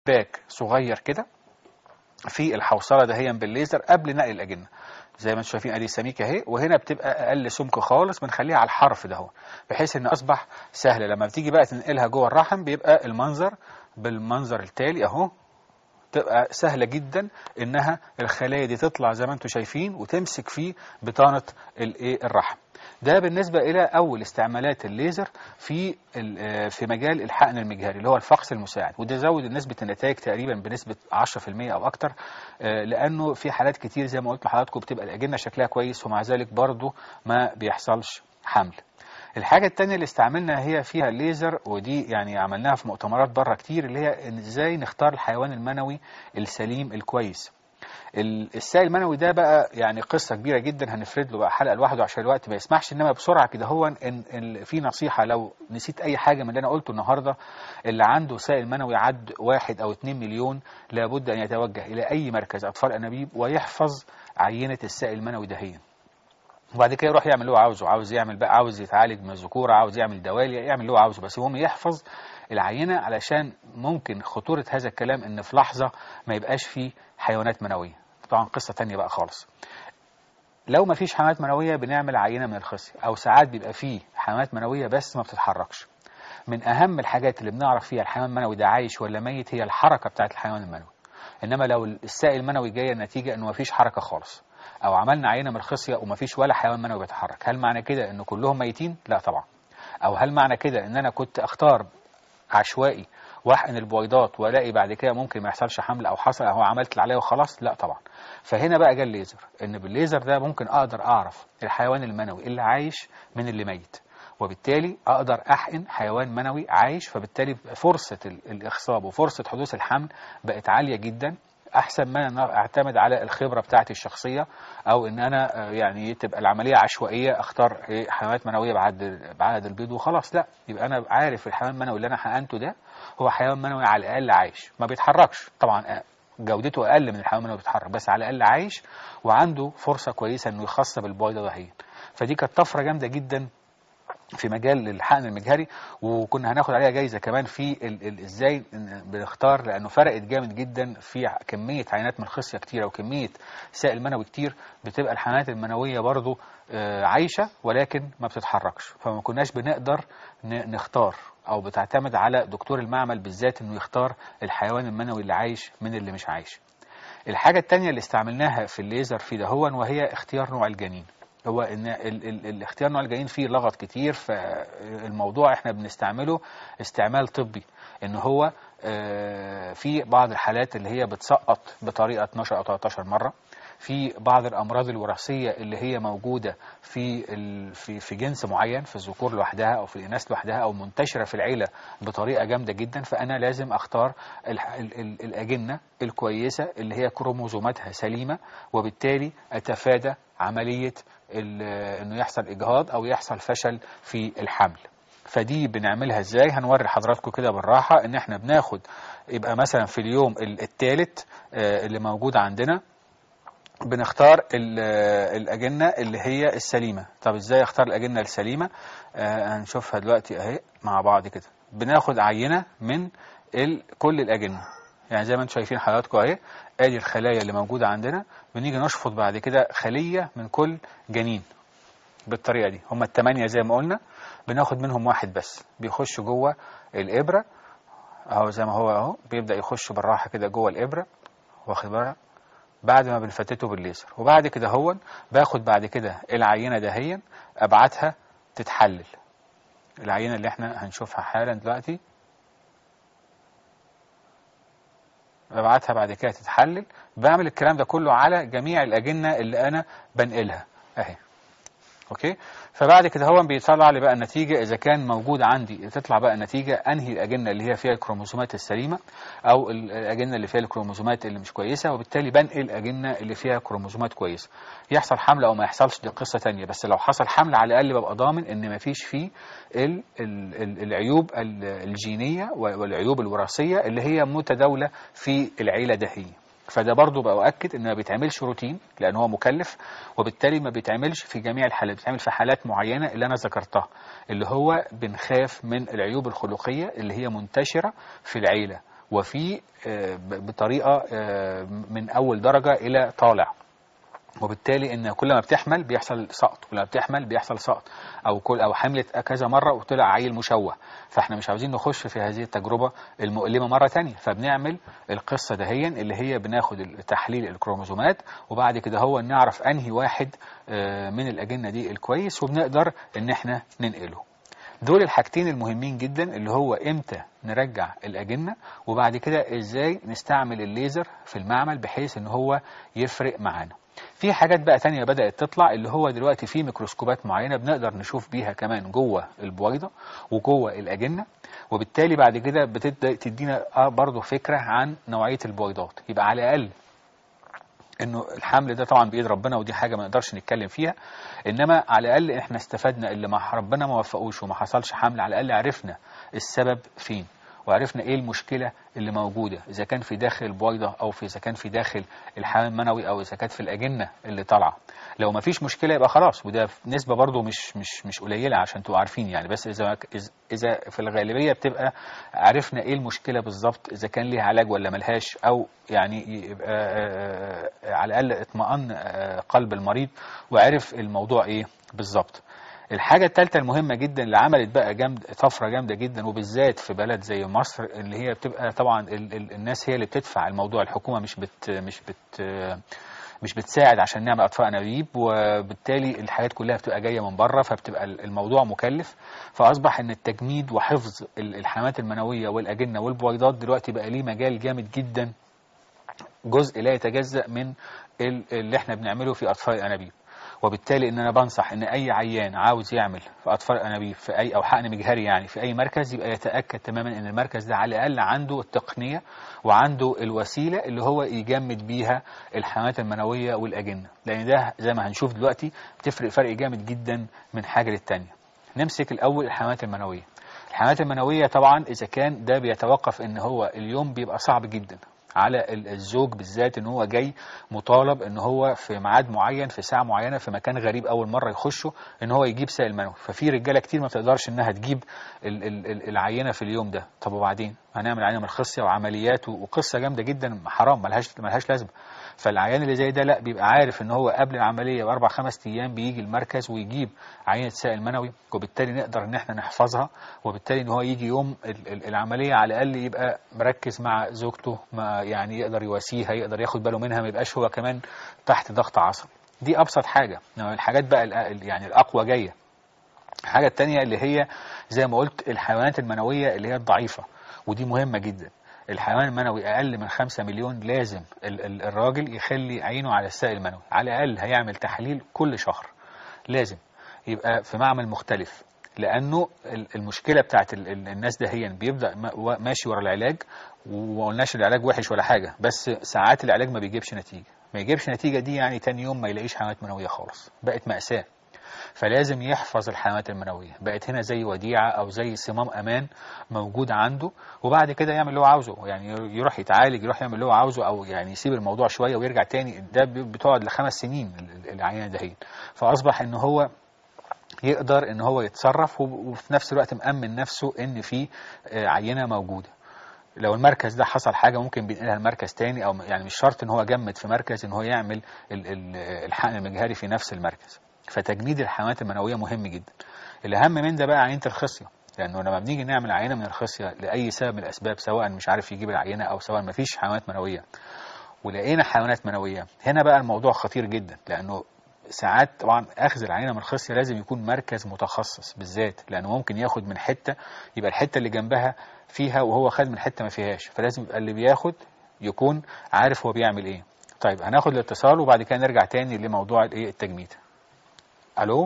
باك صغير كده في الحوصله دهيا بالليزر قبل نقل الاجنه زي ما انتم شايفين ادي سميكه اهي وهنا بتبقى اقل سمك خالص بنخليها على الحرف ده بحيث ان اصبح سهل لما بتيجي بقى تنقلها جوه الرحم بيبقى المنظر بالمنظر التالي اهو تبقى سهله جدا انها الخلايا دي تطلع زي ما انتم شايفين وتمسك في بطانه الايه الرحم ده بالنسبة إلى أول استعمالات الليزر في في مجال الحقن المجهري اللي هو الفحص المساعد وده زود نسبة النتائج تقريبا بنسبة 10% أو أكتر لأنه في حالات كتير زي ما قلت لحضراتكم بتبقى الأجنة شكلها كويس ومع ذلك برضه ما بيحصلش حمل الحاجة التانية اللي استعملنا هي فيها الليزر ودي يعني عملناها في مؤتمرات بره كتير اللي هي إن ازاي نختار الحيوان المنوي السليم الكويس السائل المنوي ده بقى يعني قصة كبيرة جدا هنفرد له بقى حلقة لوحده عشان الوقت ما يسمحش انما بسرعة كده هو ان, إن في نصيحة لو نسيت اي حاجة من اللي انا قلته النهاردة اللي عنده سائل منوي عد واحد او اتنين مليون لابد ان يتوجه الى اي مركز اطفال انابيب ويحفظ عينة السائل المنوي دهيا وبعد كده يروح يعمل اللي هو عاوزه عاوز يعمل بقى عاوز يتعالج من الذكوره عاوز يعمل دوالي يعمل اللي هو عاوزه بس المهم يحفظ العينه علشان ممكن خطوره هذا الكلام ان في لحظه ما يبقاش فيه حيوانات منويه طبعا قصه تانية بقى خالص لو ما فيش حيوانات منويه بنعمل عينه من الخصيه او ساعات بيبقى فيه حيوانات منويه بس ما بتتحركش من اهم الحاجات اللي بنعرف فيها الحيوان المنوي ده عايش ولا ميت هي الحركه بتاعه الحيوان المنوي انما لو السائل المنوي جاي النتيجه انه ما فيش حركه خالص او عملنا عينه من الخصيه وما فيش ولا حيوان منوي بيتحرك هل معنى كده ان كلهم ميتين لا طبعا او هل معنى كده ان انا كنت اختار عشوائي واحقن البويضات والاقي بعد كده ممكن ما يحصلش حمل او حصل او عملت اللي عليا وخلاص لا طبعا فهنا بقى جه الليزر ان بالليزر ده ممكن اقدر اعرف الحيوان المنوي اللي عايش من اللي ميت وبالتالي اقدر احقن حيوان منوي عايش فبالتالي فرصه الاخصاب وفرصه حدوث الحمل بقت عاليه جدا احسن ما انا اعتمد على الخبره بتاعتي الشخصيه او ان انا يعني تبقى العمليه عشوائيه اختار حيوانات منويه بعد بعدد البيض وخلاص لا يبقى انا عارف الحيوان المنوي اللي انا حقنته ده هو حيوان منوي على الاقل عايش ما بيتحركش طبعا جودته اقل من الحيوان المنوي بيتحرك بس على الاقل عايش وعنده فرصه كويسه انه يخصب البويضه دهيا فدي كانت طفره جامده جدا في مجال الحقن المجهري وكنا هناخد عليها جايزه كمان في ال ال ازاي بنختار لانه فرقت جامد جدا في كميه عينات من الخصيه كتيره وكميه سائل منوي كتير بتبقى الحيوانات المنويه برضو عايشه ولكن ما بتتحركش فما كناش بنقدر نختار او بتعتمد على دكتور المعمل بالذات انه يختار الحيوان المنوي اللي عايش من اللي مش عايش الحاجه الثانيه اللي استعملناها في الليزر في دهون وهي اختيار نوع الجنين هو ان ال ال الاختيار نوع الجنين فيه لغط كتير فالموضوع احنا بنستعمله استعمال طبي ان هو في بعض الحالات اللي هي بتسقط بطريقه 12 او 13 مره في بعض الامراض الوراثيه اللي هي موجوده في في في جنس معين في الذكور لوحدها او في الاناث لوحدها او منتشره في العيله بطريقه جامده جدا فانا لازم اختار ال ال ال الاجنه الكويسه اللي هي كروموزوماتها سليمه وبالتالي اتفادى عمليه انه يحصل اجهاض او يحصل فشل في الحمل فدي بنعملها ازاي هنوري حضراتكم كده بالراحه ان احنا بناخد يبقى مثلا في اليوم الثالث اللي موجود عندنا بنختار الأجنة اللي هي السليمة طب ازاي اختار الأجنة السليمة آه هنشوفها دلوقتي اهي مع بعض كده بناخد عينة من كل الأجنة يعني زي ما انتم شايفين حضراتكم اهي ادي الخلايا اللي موجودة عندنا بنيجي نشفط بعد كده خلية من كل جنين بالطريقة دي هما التمانية زي ما قلنا بناخد منهم واحد بس بيخش جوه الإبرة اهو زي ما هو اهو بيبدأ يخش بالراحة كده جوه الإبرة واخد بالك بعد ما بنفتته بالليزر وبعد كده هو باخد بعد كده العينه دهيا ابعتها تتحلل العينه اللي احنا هنشوفها حالا دلوقتي ببعتها بعد كده تتحلل بعمل الكلام ده كله على جميع الاجنه اللي انا بنقلها اهي اوكي فبعد كده هو بيطلع لي بقى النتيجه اذا كان موجود عندي تطلع بقى النتيجه انهي الاجنه اللي هي فيها الكروموسومات السليمه او الاجنه اللي فيها الكروموسومات اللي مش كويسه وبالتالي بنقل الاجنه اللي فيها كروموسومات كويسه يحصل حمل او ما يحصلش دي قصه ثانيه بس لو حصل حمل على الاقل ببقى ضامن ان ما فيش فيه ال ال ال العيوب الجينيه والعيوب الوراثيه اللي هي متداوله في العيله دهيه فده برضه بأؤكد ان ما بيتعملش روتين لان هو مكلف وبالتالي ما بيتعملش في جميع الحالات بيتعمل في حالات معينه اللي انا ذكرتها اللي هو بنخاف من العيوب الخلقيه اللي هي منتشره في العيله وفي آه، ب- بطريقه آه، من اول درجه الى طالع وبالتالي ان كل ما بتحمل بيحصل سقط كل ما بتحمل بيحصل سقط او كل او حملت كذا مره وطلع عيل مشوه فاحنا مش عاوزين نخش في هذه التجربه المؤلمه مره تانية فبنعمل القصه دهيا اللي هي بناخد تحليل الكروموزومات وبعد كده هو نعرف انهي واحد آه، من الاجنه دي الكويس وبنقدر ان احنا ننقله دول الحاجتين المهمين جدا اللي هو امتى نرجع الاجنه وبعد كده ازاي نستعمل الليزر في المعمل بحيث ان هو يفرق معانا في حاجات بقى تانية بدأت تطلع اللي هو دلوقتي في ميكروسكوبات معينة بنقدر نشوف بيها كمان جوه البويضة وجوه الأجنة وبالتالي بعد كده بتبدأ تدينا آه برضه فكرة عن نوعية البويضات يبقى على الأقل انه الحمل ده طبعا بايد ربنا ودي حاجه ما نقدرش نتكلم فيها انما على الاقل احنا استفدنا اللي ما ربنا ما وفقوش وما حصلش حمل على الاقل عرفنا السبب فين وعرفنا ايه المشكله اللي موجوده اذا كان في داخل البويضه او في اذا كان في داخل الحمل المنوي او اذا كانت في الاجنه اللي طالعه لو ما فيش مشكله يبقى خلاص وده نسبه برضو مش مش مش قليله عشان تبقوا عارفين يعني بس اذا اذا في الغالبيه بتبقى عرفنا ايه المشكله بالظبط اذا كان ليها علاج ولا ملهاش او يعني يبقى آه، آه، على الاقل اطمئن آه، قلب المريض وعرف الموضوع ايه بالظبط الحاجة الثالثة المهمة جدا اللي عملت بقى جامد طفرة جامدة جدا وبالذات في بلد زي مصر اللي هي بتبقى طبعا ال ال الناس هي اللي بتدفع الموضوع الحكومة مش بت مش بت مش بتساعد عشان نعمل اطفاء انابيب وبالتالي الحاجات كلها بتبقى جايه من بره فبتبقى الموضوع مكلف فاصبح ان التجميد وحفظ ال- الحمامات المنويه والاجنه والبويضات دلوقتي بقى ليه مجال جامد جدا جزء لا يتجزأ من ال- اللي احنا بنعمله في اطفاء الانابيب وبالتالي ان انا بنصح ان اي عيان عاوز يعمل في اطفال الانابيب في اي او حقن مجهري يعني في اي مركز يبقى يتاكد تماما ان المركز ده على الاقل عنده التقنيه وعنده الوسيله اللي هو يجمد بيها الحمامات المنويه والاجنه لان ده زي ما هنشوف دلوقتي بتفرق فرق جامد جدا من حاجه للتانيه نمسك الاول الحمامات المنويه الحمامات المنويه طبعا اذا كان ده بيتوقف ان هو اليوم بيبقى صعب جدا على ال- الزوج بالذات ان هو جاي مطالب ان هو في ميعاد معين في ساعه معينه في مكان غريب اول مره يخشه ان هو يجيب سائل منوي ففي رجاله كتير ما بتقدرش انها تجيب ال- ال- ال- العينه في اليوم ده طب وبعدين هنعمل عينه من الخصيه وعمليات و- وقصه جامده جدا حرام ملهاش ملهاش لازمه فالعيان اللي زي ده لا بيبقى عارف ان هو قبل العمليه باربع خمس ايام بيجي المركز ويجيب عينه سائل منوي وبالتالي نقدر ان احنا نحفظها وبالتالي ان هو يجي يوم ال- ال- العمليه على الاقل يبقى مركز مع زوجته ما يعني يقدر يواسيها يقدر ياخد باله منها ما يبقاش هو كمان تحت ضغط عصبي دي ابسط حاجه إنما الحاجات بقى الأ- يعني الاقوى جايه الحاجه التانية اللي هي زي ما قلت الحيوانات المنويه اللي هي الضعيفه ودي مهمه جدا الحيوان المنوي اقل من 5 مليون لازم ال- ال- الراجل يخلي عينه على السائل المنوي على الاقل هيعمل تحليل كل شهر لازم يبقى في معمل مختلف لانه ال- المشكله بتاعت ال- ال- الناس ده هي بيبدا ما- و- ماشي ورا العلاج وما قلناش العلاج وحش ولا حاجه بس ساعات العلاج ما بيجيبش نتيجه ما يجيبش نتيجه دي يعني تاني يوم ما يلاقيش حيوانات منويه خالص بقت ماساه فلازم يحفظ الحيوانات المنويه بقت هنا زي وديعه او زي صمام امان موجود عنده وبعد كده يعمل اللي هو عاوزه يعني يروح يتعالج يروح يعمل اللي هو عاوزه او يعني يسيب الموضوع شويه ويرجع تاني ده ب- بتقعد لخمس سنين ال- ال- العينه دهين فاصبح ان هو يقدر ان هو يتصرف وب- وفي نفس الوقت مأمن نفسه ان في آه، عينه موجوده لو المركز ده حصل حاجه ممكن بينقلها لمركز تاني او يعني مش شرط ان هو جمد في مركز ان هو يعمل ال- ال- الحقن المجهري في نفس المركز فتجميد الحمامات المنويه مهم جدا الاهم من ده بقى عينه الخصيه لانه لما بنيجي نعمل عينه من الخصيه لاي سبب من الاسباب سواء مش عارف يجيب العينه او سواء ما فيش حيوانات منويه ولقينا حيوانات منويه هنا بقى الموضوع خطير جدا لانه ساعات طبعا اخذ العينه من الخصيه لازم يكون مركز متخصص بالذات لانه ممكن ياخد من حته يبقى الحته اللي جنبها فيها وهو خد من حته ما فيهاش فلازم يبقى اللي بياخد يكون عارف هو بيعمل ايه طيب هناخد الاتصال وبعد كده نرجع تاني لموضوع الايه التجميد الو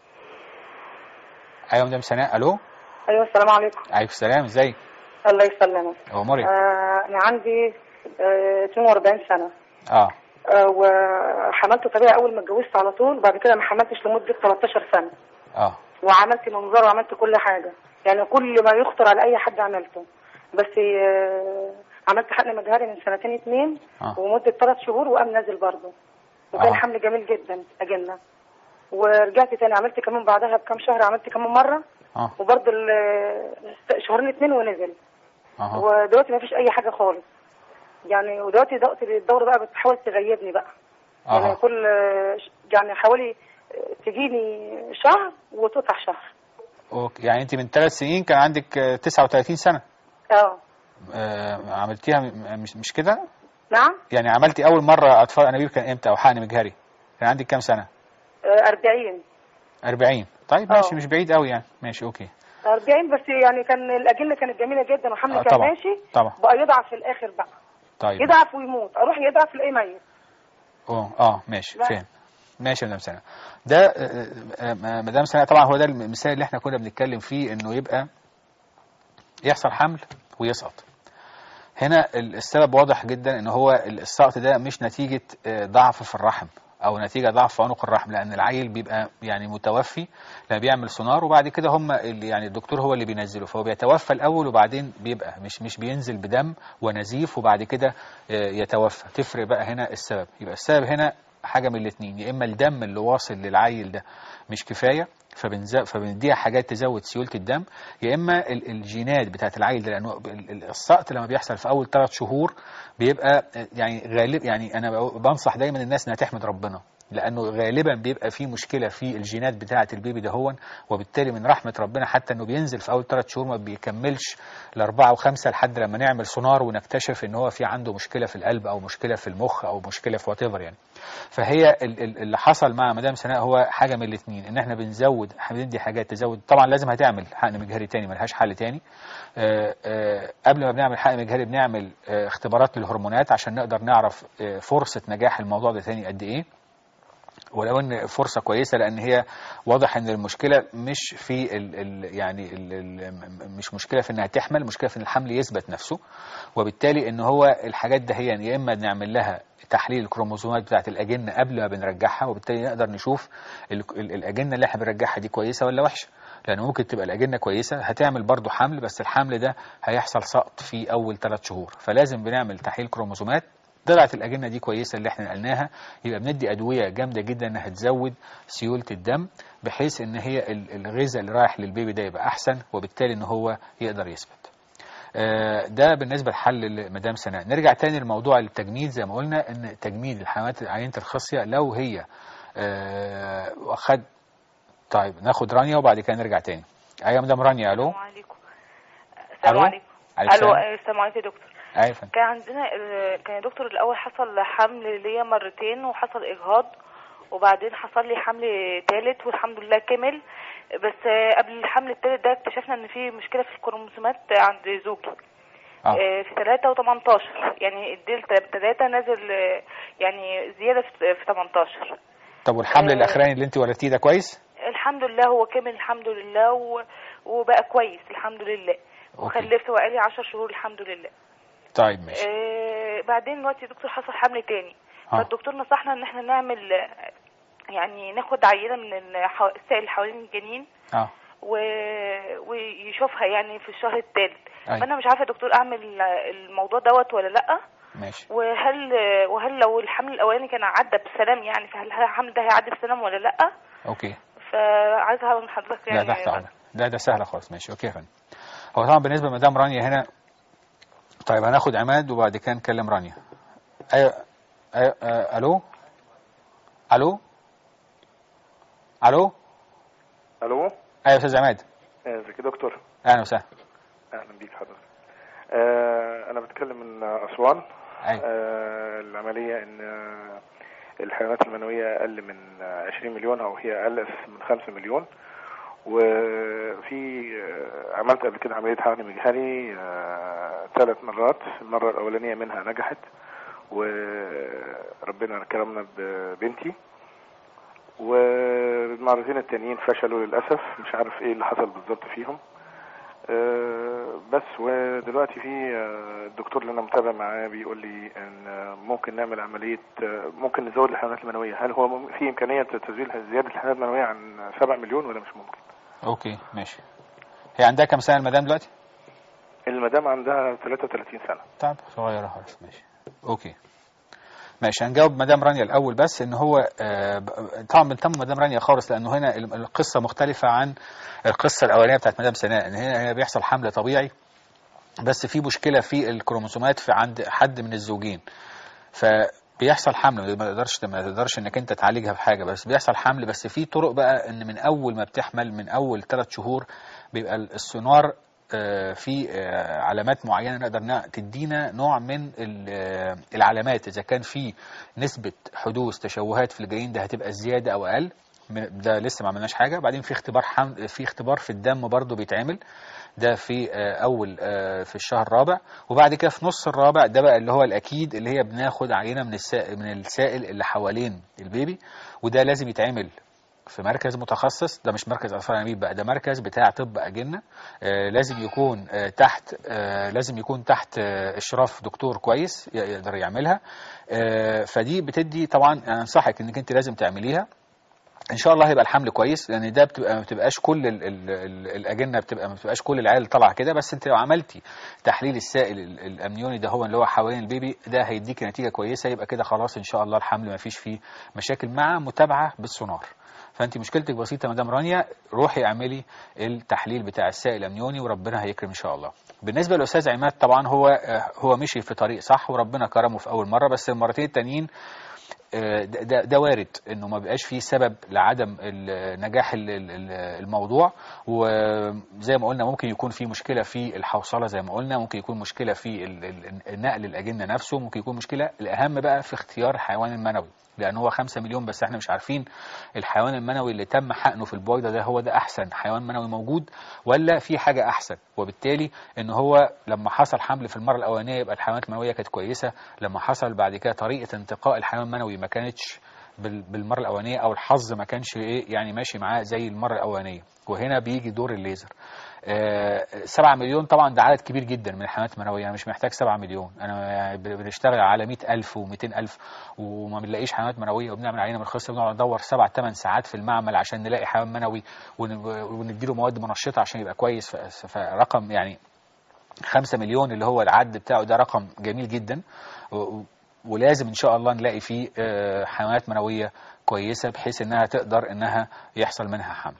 ايوه مدام سناء الو ايوه السلام عليكم عليكم السلام ازيك الله يسلمك هو مريم آه انا عندي آه 42 سنه اه آه وحملت طبيعي اول ما اتجوزت على طول بعد كده ما حملتش لمده 13 سنه اه وعملت منظار وعملت كل حاجه يعني كل ما يخطر على اي حد عملته بس آه عملت حقن مجهري من سنتين اتنين آه. ومده ثلاث شهور وقام نازل برضه وكان آه. حمل جميل جدا اجلنا ورجعت تاني عملت كمان بعدها بكام شهر عملت كمان مره اه وبرضه ال- شهرين اتنين ونزل اها ودلوقتي ما فيش اي حاجه خالص يعني ودلوقتي دقت الدوره بقى بتحاول تغيبني بقى يعني اها كل يعني حوالي تجيني شهر وتقطع شهر اوكي يعني انت من ثلاث سنين كان عندك آه، 39 سنه اه آه، عملتيها م- مش مش كده نعم يعني عملتي اول مره اطفال انابيب كان امتى او حقن مجهري كان عندك كام سنه آه، 40 40 طيب آه. ماشي مش بعيد قوي يعني ماشي اوكي 40 بس يعني كان الاجنه كانت جميله جدا وحمل آه، كان طبعا. ماشي طبعا بقى يضعف في الاخر بقى طيب يضعف ويموت اروح يضعف الاقيه ميت اه اه ماشي لا. فهم ماشي يا مدام سناء ده آه، آه، آه، مدام سناء طبعا هو ده المثال اللي احنا كنا بنتكلم فيه انه يبقى يحصل حمل ويسقط هنا ال- السبب واضح جدا ان هو السقط ده مش نتيجة آه، ضعف في الرحم او نتيجة ضعف في عنق الرحم لان العيل بيبقى يعني متوفي لما بيعمل سونار وبعد كده هم اللي يعني الدكتور هو اللي بينزله فهو بيتوفى الاول وبعدين بيبقى مش مش بينزل بدم ونزيف وبعد كده آه، يتوفى تفرق بقى هنا السبب يبقى السبب هنا حاجة من الاثنين يا اما الدم اللي واصل للعيل ده مش كفاية فبنز- فبنديها حاجات تزود سيولة الدم يا اما ال- الجينات بتاعت العيل ده لانه ال- ال- السقط لما بيحصل في اول ثلاث شهور بيبقى آه، يعني غالب يعني انا بقو- بنصح دايما الناس انها تحمد ربنا لانه غالبا بيبقى في مشكله في الجينات بتاعه البيبي ده هون وبالتالي من رحمه ربنا حتى انه بينزل في اول ثلاث شهور ما بيكملش لاربعه وخمسه لحد لما نعمل سونار ونكتشف ان هو في عنده مشكله في القلب او مشكله في المخ او مشكله في وات يعني فهي ال- ال- اللي حصل مع مدام سناء هو حاجه من الاثنين ان احنا بنزود بندي حاجات تزود طبعا لازم هتعمل حقن مجهري تاني ملهاش حل تاني آه، آه، قبل ما بنعمل حقن مجهري بنعمل آه، اختبارات للهرمونات عشان نقدر نعرف آه، فرصه نجاح الموضوع ده تاني قد ايه ولو ان فرصه كويسه لان هي واضح ان المشكله مش في ال ال يعني ال ال مش مشكله في انها تحمل المشكله في ان الحمل يثبت نفسه وبالتالي ان هو الحاجات ده هي يا اما نعمل لها تحليل الكروموسومات بتاعه الاجنه قبل ما بنرجعها وبالتالي نقدر نشوف ال ال الاجنه اللي احنا بنرجعها دي كويسه ولا وحشه لان ممكن تبقى الاجنه كويسه هتعمل برضو حمل بس الحمل ده هيحصل سقط في اول ثلاث شهور فلازم بنعمل تحليل كروموسومات طلعت الاجنه دي كويسه اللي احنا نقلناها يبقى بندي ادويه جامده جدا انها تزود سيوله الدم بحيث ان هي ال- الغذاء اللي رايح للبيبي ده يبقى احسن وبالتالي ان هو يقدر يثبت آه، ده بالنسبه لحل مدام سناء نرجع تاني لموضوع التجميد زي ما قلنا ان تجميد الحمامات عينه الخصيه لو هي آه، واخد طيب ناخد رانيا وبعد كده نرجع تاني ايوه مدام رانيا الو السلام عليكم السلام ألو؟ عليكم عليكم الو السلام. آه، السلام عليكم يا دكتور ايوه يا فندم. كان عندنا آه، كان يا دكتور الاول حصل حمل ليا مرتين وحصل اجهاض وبعدين حصل لي حمل ثالث والحمد لله كمل بس آه، قبل الحمل الثالث ده اكتشفنا ان في مشكله في الكروموسومات عند زوجي اه آه، في 3 و18 يعني الدلتا 3 نازل آه، يعني زياده في في 18 طب والحمل آه. الاخراني اللي انت ولدتيه ده كويس الحمد لله هو كمل الحمد لله و... وبقى كويس الحمد لله أوكي. وخلفت وقالي 10 شهور الحمد لله طيب ماشي آه بعدين دلوقتي يا دكتور حصل حمل تاني آه. فالدكتور نصحنا ان احنا نعمل آه، يعني ناخد عينه من الحو... السائل اللي حوالين الجنين اه و... ويشوفها يعني في الشهر الثالث أيوة. فانا مش عارفه يا دكتور اعمل الموضوع دوت ولا لا ماشي وهل وهل لو الحمل الاولاني كان عدى بسلام يعني فهل الحمل ده هيعدي بسلام ولا لا اوكي فعايزه اعرف من حضرتك لا يعني تحت امرك ده ده سهله خالص ماشي اوكي يا فندم هو طبعا بالنسبه لمدام رانيا هنا طيب هناخد عماد وبعد كده نكلم رانيا ايوه ايوه آه، الو الو الو الو ايوه يا استاذ عماد آه، ازيك يا دكتور اهلا وسهلا اهلا بيك حضرتك آه انا بتكلم من اسوان ايوه آه العمليه ان آه، الحيوانات المنويه اقل من آه، 20 مليون او هي اقل من 5 مليون وفي آه، عملت قبل كده عمليه حقن مجهري آه، ثلاث مرات المره الاولانيه منها نجحت وربنا كرمنا ببنتي والمرتين التانيين فشلوا للاسف مش عارف ايه اللي حصل بالظبط فيهم آه، بس ودلوقتي في آه، الدكتور اللي انا متابع معاه بيقول لي ان آه، ممكن نعمل عمليه آه، ممكن نزود الحيوانات المنويه هل هو مم- في امكانيه تزويد زياده الحيوانات المنويه عن 7 مليون ولا مش ممكن اوكي ماشي هي عندها كام سنه المدام دلوقتي المدام عندها 33 سنه طيب صغيره خالص ماشي اوكي ماشي هنجاوب مدام رانيا الاول بس ان هو آه، ب- طبعا بنتم مدام رانيا خالص لانه هنا ال- القصه مختلفه عن القصه الاولانيه بتاعت مدام سناء ان هنا هنا بيحصل حمل طبيعي بس في مشكله في الكروموسومات في عند حد من الزوجين فبيحصل حمل ما تقدرش ما تقدرش انك انت تعالجها بحاجه بس بيحصل حمل بس في طرق بقى ان من اول ما بتحمل من اول ثلاث شهور بيبقى السونار آه، في آه، علامات معينه نقدر نا- تدينا نوع من ال- آه، العلامات اذا كان في نسبه حدوث تشوهات في الجنين ده هتبقى زياده او اقل م- ده لسه ما عملناش حاجه بعدين في اختبار حمل في اختبار في الدم برضو بيتعمل ده في آه، اول آه، في الشهر الرابع وبعد كده في نص الرابع ده بقى اللي هو الاكيد اللي هي بناخد عينه من السائل من السائل اللي حوالين البيبي وده لازم يتعمل في مركز متخصص ده مش مركز اطفال انابيب بقى ده مركز بتاع طب اجنه آه لازم يكون آه تحت آه لازم يكون تحت آه اشراف دكتور كويس ي- يقدر يعملها آه فدي بتدي طبعا أنا انصحك انك انت لازم تعمليها ان شاء الله هيبقى الحمل كويس لان ده بتبقى ما بتبقاش كل ال ال ال الاجنه بتبقى ما بتبقاش كل العيال طالعه كده بس انت لو عملتي تحليل السائل ال- الامنيوني ده هو اللي هو حوالين البيبي ده هيديك نتيجه كويسه يبقى كده خلاص ان شاء الله الحمل ما فيش فيه مشاكل مع متابعه بالسونار فانت مشكلتك بسيطه مدام رانيا روحي اعملي التحليل بتاع السائل الامنيوني وربنا هيكرم ان شاء الله بالنسبه للاستاذ عماد طبعا هو آه، هو مشي في طريق صح وربنا كرمه في اول مره بس المرتين التانيين آه، ده, ده- ده وارد انه ما بقاش فيه سبب لعدم ال- نجاح ال- ال- الموضوع وزي ما قلنا ممكن يكون في مشكله في الحوصله زي ما قلنا ممكن يكون مشكله في ال- ال- نقل الاجنه نفسه ممكن يكون مشكله الاهم بقى في اختيار الحيوان المنوي لان هو 5 مليون بس احنا مش عارفين الحيوان المنوي اللي تم حقنه في البويضه ده هو ده احسن حيوان منوي موجود ولا في حاجه احسن وبالتالي ان هو لما حصل حمل في المره الاولانيه يبقى الحيوانات المنويه كانت كويسه لما حصل بعد كده طريقه انتقاء الحيوان المنوي ما كانتش بال- بالمره الاولانيه او الحظ ما كانش ايه يعني ماشي معاه زي المره الاولانيه وهنا بيجي دور الليزر آه، سبعة مليون طبعا ده عدد كبير جدا من الحيوانات المنوية أنا مش محتاج سبعة مليون أنا يعني بن- بنشتغل على مئة ألف ومئتين ألف وما بنلاقيش حيوانات منوية وبنعمل عينة من الخصية بنقعد ندور سبع ثمان ساعات في المعمل عشان نلاقي حيوان منوي ون- ونديله مواد منشطة عشان يبقى كويس ف- فرقم يعني خمسة مليون اللي هو العد بتاعه ده رقم جميل جدا و- ولازم ان شاء الله نلاقي فيه آه، حيوانات منويه كويسه بحيث انها تقدر انها يحصل منها حمل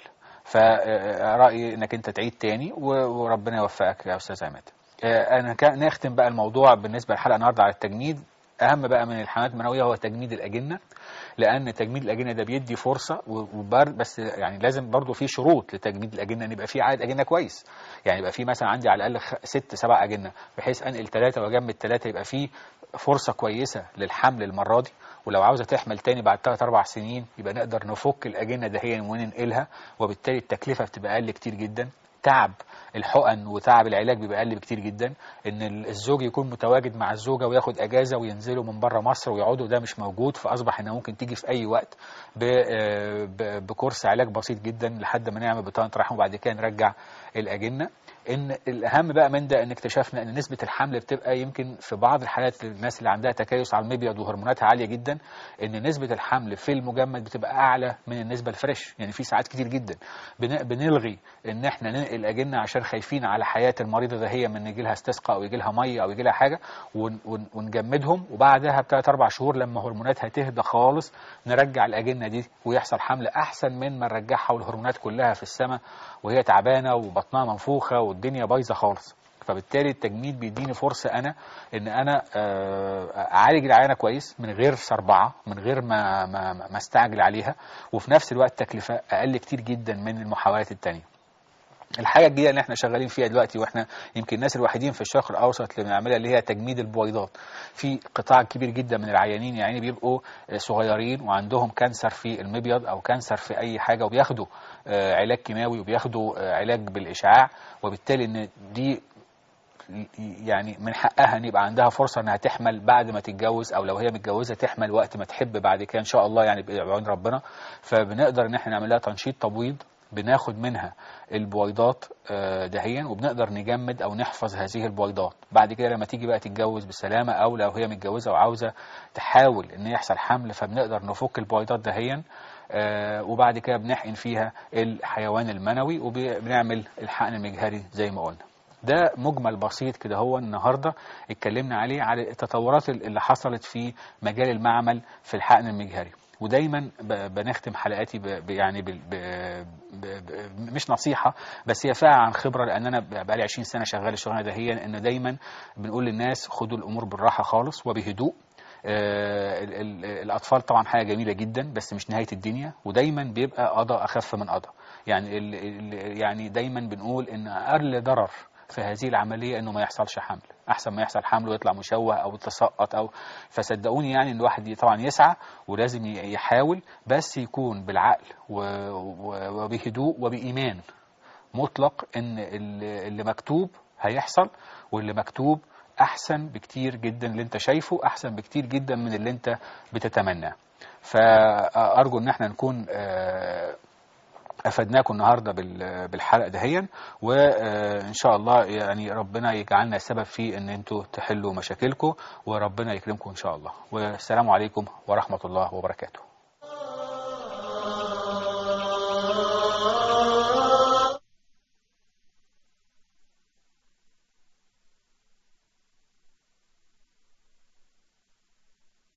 فرأيي انك انت تعيد تاني و- وربنا يوفقك يا استاذ عماد آه، انا كان نختم بقى الموضوع بالنسبه للحلقه النهارده على التجميد اهم بقى من الحيوانات المنويه هو تجميد الاجنه لان تجميد الاجنه ده بيدي فرصه وبر بس يعني لازم برضو في شروط لتجميد الاجنه ان يبقى في عدد اجنه كويس يعني يبقى في مثلا عندي على الاقل خ- ست سبع اجنه بحيث انقل ثلاثه واجمد ثلاثه يبقى في فرصه كويسه للحمل المره دي ولو عاوزه تحمل تاني بعد ثلاث اربع سنين يبقى نقدر نفك الاجنه دهيا وننقلها وبالتالي التكلفه بتبقى اقل كتير جدا تعب الحقن وتعب العلاج بيبقى اقل بكتير جدا ان الزوج يكون متواجد مع الزوجه وياخد اجازه وينزلوا من بره مصر ويقعدوا ده مش موجود فاصبح انها ممكن تيجي في اي وقت ب- آه، ب- بكورس علاج بسيط جدا لحد ما نعمل بطانه رحم وبعد كده نرجع الاجنه ان الاهم بقى من ده ان اكتشفنا ان نسبه الحمل بتبقى يمكن في بعض الحالات الناس اللي عندها تكيس على المبيض وهرموناتها عاليه جدا ان نسبه الحمل في المجمد بتبقى اعلى من النسبه الفريش يعني في ساعات كتير جدا بن- بنلغي ان احنا ننقل اجنه عشان خايفين على حياه المريضه ده هي من يجي لها استسقاء او يجي لها ميه او يجي لها حاجه ون- ون- ونجمدهم وبعدها بثلاث اربع شهور لما هرموناتها تهدى خالص نرجع الاجنه دي ويحصل حمل احسن من ما نرجعها والهرمونات كلها في السماء وهي تعبانه وبطنها منفوخه والدنيا بايظه خالص فبالتالي التجميد بيديني فرصه انا ان انا آه، اعالج العيانه كويس من غير سربعه من غير ما ما ما استعجل عليها وفي نفس الوقت تكلفه اقل كتير جدا من المحاولات التانيه الحاجه الجديده اللي احنا شغالين فيها دلوقتي واحنا يمكن الناس الوحيدين في الشرق الاوسط اللي بنعملها اللي هي تجميد البويضات في قطاع كبير جدا من العيانين يعني بيبقوا آه، صغيرين وعندهم كانسر في المبيض او كانسر في اي حاجه وبياخدوا آه، علاج كيماوي وبياخدوا آه، علاج بالاشعاع وبالتالي ان دي يعني من حقها ان يبقى عندها فرصه انها تحمل بعد ما تتجوز او لو هي متجوزه تحمل وقت ما تحب بعد كده ان شاء الله يعني بعون ربنا فبنقدر ان احنا نعمل لها تنشيط تبويض بناخد منها البويضات آه، دهيا وبنقدر نجمد او نحفظ هذه البويضات بعد كده لما تيجي بقى تتجوز بالسلامه او لو هي متجوزه وعاوزه تحاول ان يحصل حمل فبنقدر نفك البويضات دهيا آه، وبعد كده بنحقن فيها الحيوان المنوي وبنعمل الحقن المجهري زي ما قلنا ده مجمل بسيط كده هو النهارده اتكلمنا عليه على التطورات اللي حصلت في مجال المعمل في الحقن المجهري ودايما ب- بنختم حلقاتي ب- ب- يعني بال- ب- ب- ب- مش نصيحه بس هي فعلا عن خبره لان انا ب- بقالي 20 سنه شغال الشغلانه ده هي ان دايما بنقول للناس خدوا الامور بالراحه خالص وبهدوء آه، ال- ال- الاطفال طبعا حاجه جميله جدا بس مش نهايه الدنيا ودايما بيبقى قضاء اخف من قضاء يعني ال- ال- يعني دايما بنقول ان اقل ضرر في هذه العمليه انه ما يحصلش حمل احسن ما يحصل حمل ويطلع مشوه او يتسقط او فصدقوني يعني ان الواحد طبعا يسعى ولازم ي- يحاول بس يكون بالعقل و- و- وبهدوء وبايمان مطلق ان اللي اللي مكتوب هيحصل واللي مكتوب احسن بكتير جدا اللي انت شايفه احسن بكتير جدا من اللي انت بتتمناه فارجو ان احنا نكون آه، افدناكم النهارده بال- بالحلقه دهيا وان شاء الله يعني ربنا يجعلنا السبب في ان انتوا تحلوا مشاكلكم وربنا يكرمكم ان شاء الله والسلام عليكم ورحمه الله وبركاته